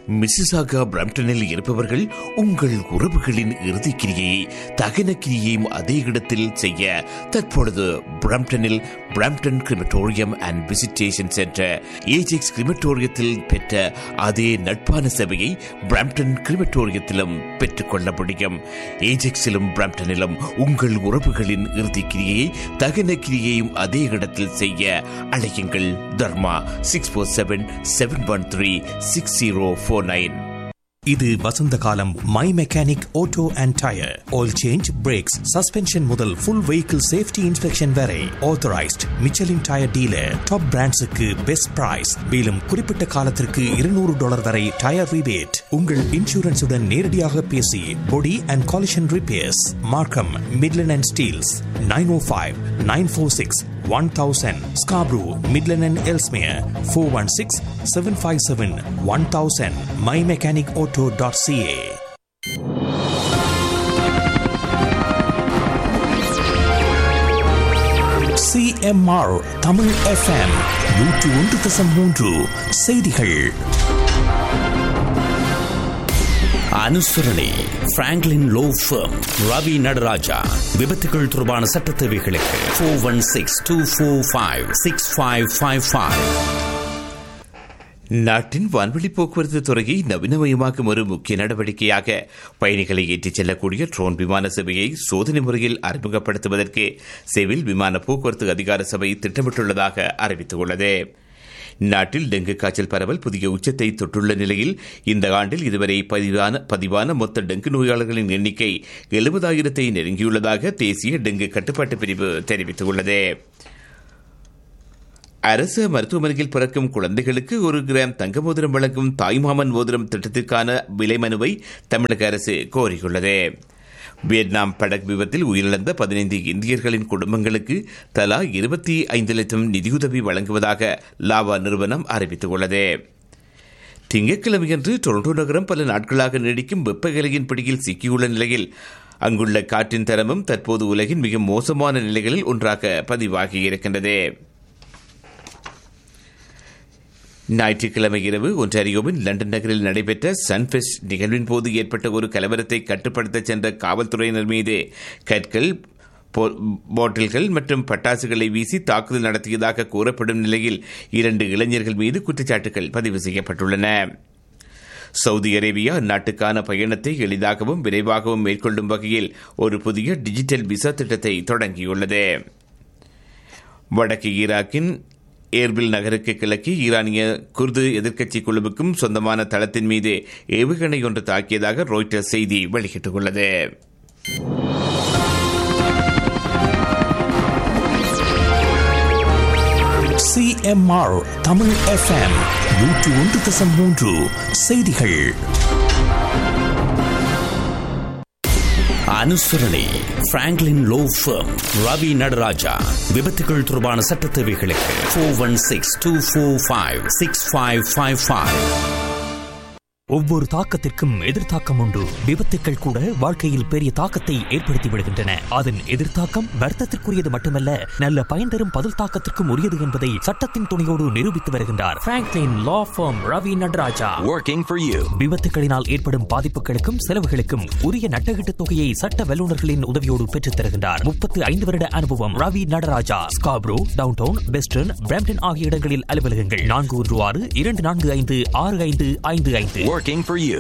Mississauga பிரம்டனில் இருப்பவர்கள் உங்கள் உறவுகளின் இறுதிக்கிரியை தகன கிரியையும் அதே இடத்தில் செய்ய தற்பொழுது பிரம்டனில் Brampton crematorium and visitation centre Ajax கிரிமட்டோரியத்தில் பெற்ற அதே நட்பான சேவையை பிரம்டன் கிரிமட்டோரியத்திலும் பெற்றுக்கொள்ள முடியும் ஏஜெக்ஸிலும் பிரம்டனிலும் உங்கள் உறவுகளின் இறுதிக்கிரியை தகன கிரியையும் அதே இடத்தில் செய்ய அழையுங்கள் Dharma six four seven seven one three six zero four nine இது வசந்த காலம் my mechanic auto and tyre oil change brakes suspension முதல் ஃபுல் வெஹிக்கிள் சேஃப்டி இன்ஸ்பெக்ஷன் வரை authorised Michelin tyre dealer top பிராண்ட்ஸுக்கு பெஸ்ட் பிரைஸ் மேலும் குறிப்பிட்ட காலத்திற்கு இருநூறு டாலர் வரை டயர் ரிபேட் உங்கள் இன்சூரன்ஸுடன் நேரடியாக பேசி body and collision repairs Markham Midland and Steeles nine O five nine four six one thousand Scarborough Midland and Ellesmere four one six seven five seven one thousand my mechanic auto dot CA CMR Tamil FM நூற்று ஒன்று தசம் மூன்று செய்திகள் அனுசரணை Franklin law firm Ravi Nataraja விபத்துகள் தொடர்பான சட்ட தேவைகளுக்கு four one six two four five six five five five நாட்டின் வான்வெளி போக்குவரத்து துறையை நவீனமயமாக்கும் ஒரு முக்கிய நடவடிக்கையாக பயணிகளை ஏற்றிச் செல்லக்கூடிய ட்ரோன் விமான சேவையை சோதனை முறையில் அறிமுகப்படுத்துவதற்கு சிவில் விமான போக்குவரத்து அதிகார சபை திட்டமிட்டுள்ளதாக அறிவித்துள்ளது நாட்டில் டெங்கு காய்ச்சல் பரவல் புதிய உச்சத்தை தொட்டுள்ள நிலையில் இந்த ஆண்டில் இதுவரை பதிவான பதிவான மொத்த டெங்கு நோயாளர்களின் எண்ணிக்கை எழுபதாயிரத்தை நெருங்கியுள்ளதாக தேசிய டெங்கு கட்டுப்பாட்டு பிரிவு தெரிவித்துள்ளது அரசு மருத்துவமனையில் பிறக்கும் குழந்தைகளுக்கு ஒரு கிராம் தங்க மோதிரம் வழங்கும் தாய்மாமன் மோதிரம் திட்டத்திற்கான விலை மனுவை தமிழக அரசு கோரியுள்ளது வியட்நாம் படகு விபத்தில் உயிரிழந்த பதினைந்து இந்தியர்களின் குடும்பங்களுக்கு தலா இருபத்தி ஐந்து லட்சம் நிதியுதவி வழங்குவதாக லாவா நிறுவனம் அறிவித்துள்ளது திங்கட்கிழமையன்று டொரண்டோ நகரம் பல நாட்களாக நீடிக்கும் வெப்பகலையின் பிடியில் சிக்கியுள்ள நிலையில் அங்குள்ள காற்றின் தரமும் தற்போது உலகின் மிக மோசமான நிலைகளில் ஒன்றாக பதிவாகியிருக்கின்றது ஞாயிற்றுக்கிழமை இரவு ஒன்றாரியோவின் லண்டன் நகரில் நடைபெற்ற சன்ஃபெஸ்ட் நிகழ்வின் போது ஏற்பட்ட ஒரு கலவரத்தை கட்டுப்படுத்த சென்ற காவல்துறையினர் மீது கற்கள் பாட்டில்கள் மற்றும் பட்டாசுகளை வீசி தாக்குதல் நடத்தியதாக கூறப்படும் நிலையில் இரண்டு இளைஞர்கள் மீது குற்றச்சாட்டுகள் பதிவு செய்யப்பட்டுள்ளன சவுதி அரேபியா அந்நாட்டுக்கான பயணத்தை எளிதாகவும் விரைவாகவும் மேற்கொள்ளும் வகையில் ஒரு புதிய டிஜிட்டல் விசா திட்டத்தை தொடங்கியுள்ளது வடக்கு ஈராக்கின் ஏர்பில் நகருக்கு கிழக்கு ஈரானிய குர்து எதிர்க்கட்சி குழுவுக்கும் சொந்தமான தளத்தின் மீது ஏவுகணை ஒன்று தாக்கியதாக ரோய்டர்ஸ் செய்தி வெளியிட்டுள்ளது சிஎம்ஆர் தமிழ் எஃப்எம் நூற்று ஒன்று தசம் மூன்று செய்திகள் அனுசரணை Franklin law firm Ravi Nataraja விபத்துகள் தொடர்பான சட்ட தேவைகளுக்கு four one six two four five six five five five ஒவ்வொரு தாக்கத்திற்கும் எதிர்த்தாக்கம் உண்டு விபத்துக்கள் கூட வாழ்க்கையில் பெரிய தாக்கத்தை ஏற்படுத்தி விடுகின்றன அதன் எதிர்த்தாக்கம் வர்த்தத்திற்குரியது மட்டுமல்ல நல்ல பயன் தரும் பதில் தாக்கத்திற்கும் உரியது என்பதை சட்டத்தின் துணையோடு நிரூபித்து வருகின்றார் Franklin law firm Ravi Nataraja Working for you. விபத்துகளினால் ஏற்படும் பாதிப்புகளுக்கும் செலவுகளுக்கும் உரிய நட்டகீட்டு தொகையை சட்ட வல்லுநர்களின் உதவியோடு பெற்றுத் தருகின்றார் முப்பத்து ஐந்து வருட அனுபவம் Ravi Nataraja Scarborough downtown western Brampton ஆகிய இடங்களில் அலுவலகங்கள் நான்கு ஒன்று ஆறு இரண்டு நான்கு ஐந்து ஆறு ஐந்து ஐந்து ஐந்து Working for you.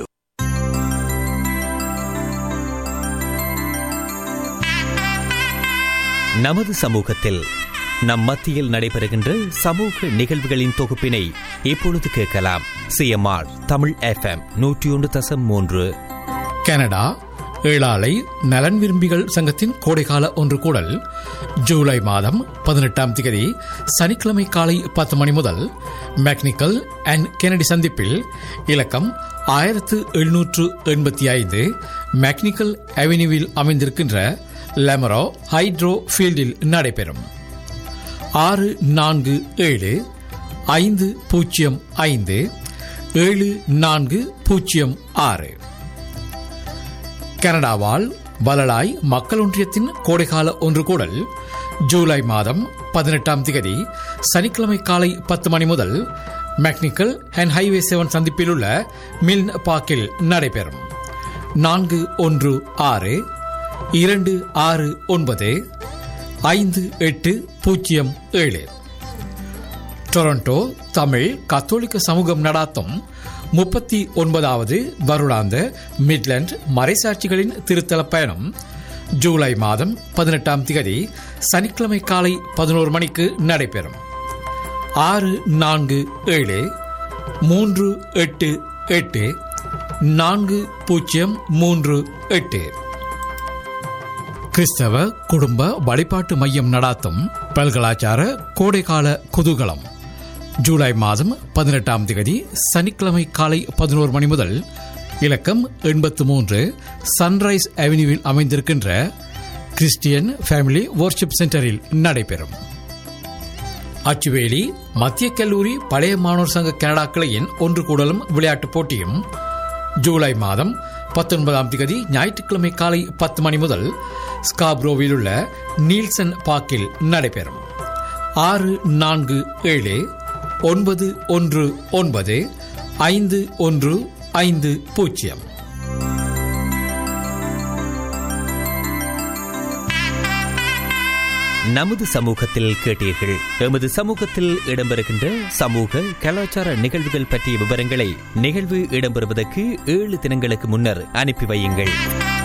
நமது சமூகத்தில் நம் மத்தியில் நடைபெறுகின்ற சமூக நிகழ்வுகளின் தொகுப்பினை இப்பொழுது கேட்கலாம் சிஎம்ஆர் தமிழ் எஃப்எம் நூற்றி ஒன்று தசம் மூன்று கனடா ஏழாலை நலன் விரும்பிகள் சங்கத்தின் கோடைகால ஒன்று கூடல் ஜூலை மாதம் பதினெட்டாம் தேதி சனிக்கிழமை காலை பத்து மணி முதல் மெக்னிக்கல் அண்ட் கெனடி சந்திப்பில் இலக்கம் ஆயிரத்து எழுநூற்று எண்பத்தி ஐந்து மெக்னிக்கல் அவென்யூவில் அமைந்திருக்கின்ற லெமரோ ஹைட்ரோ ஃபீல்டில் நடைபெறும் ஆறு நான்கு ஏழு ஐந்து பூஜ்ஜியம் ஐந்து ஏழு நான்கு பூஜ்ஜியம் ஆறு கனடாவால் பலலாய் மக்கள் ஒன்றியத்தின் கோடைகால ஒன்று கூடல் ஜூலை மாதம் பதினெட்டாம் திகதி சனிக்கிழமை காலை பத்து மணி முதல் மெக்னிக்கல் அண்ட் ஹைவே செவன் சந்திப்பில் உள்ள மில்ன் பார்க்கில் நடைபெறும் நான்கு ஒன்று ஆறு இரண்டு ஆறு ஒன்பது ஐந்து எட்டு பூஜ்ஜியம் ஏழு டொரண்டோ தமிழ் கத்தோலிக்க சமூகம் நடாத்தும் முப்பத்தி ஒன்பதாவது வருடாந்த மிட்லண்ட் மறைசாட்சிகளின் திருத்தல பயணம் ஜூலை மாதம் பதினெட்டாம் திகதி சனிக்கிழமை காலை பதினோரு மணிக்கு நடைபெறும் ஆறு நான்கு ஏழு மூன்று எட்டு எட்டு நான்கு பூஜ்ஜியம் மூன்று எட்டு கிறிஸ்தவ குடும்ப வழிபாட்டு மையம் நடாத்தும் பல்கலாச்சார கோடைகால குதூகலம் ஜூலை மாதம் பதினெட்டாம் தேதி சனிக்கிழமை காலை பதினோரு மணி முதல் இலக்கம் எண்பத்து மூன்று சன்ரைஸ் அவென்யூவில் அமைந்திருக்கின்ற கிறிஸ்டியன் ஃபேமிலி வர்ஷிப் சென்டரில் நடைபெறும் அச்சுவேலி மத்திய கல்லூரி பழைய மாணவர் சங்க கனடா கிளையின் ஒன்று கூடலும் விளையாட்டுப் போட்டியும் ஜூலை மாதம் பத்தொன்பதாம் தேதி ஞாயிற்றுக்கிழமை காலை பத்து மணி முதல் ஸ்காப்ரோவில் உள்ள நீல்சன் பார்க்கில் நடைபெறும் ஆறு நான்கு ஏழு ஒன்பது ஒன்று ஒன்பது ஐந்து ஒன்று ஐந்து பூஜ்ஜியம் நமது சமூகத்தில் கேட்டீர்கள் எமது சமூகத்தில் இடம்பெறுகின்ற சமூக கலாச்சார நிகழ்வுகள் பற்றிய விவரங்களை நிகழ்வு இடம்பெறுவதற்கு ஏழு தினங்களுக்கு முன்னர் அனுப்பி வையுங்கள்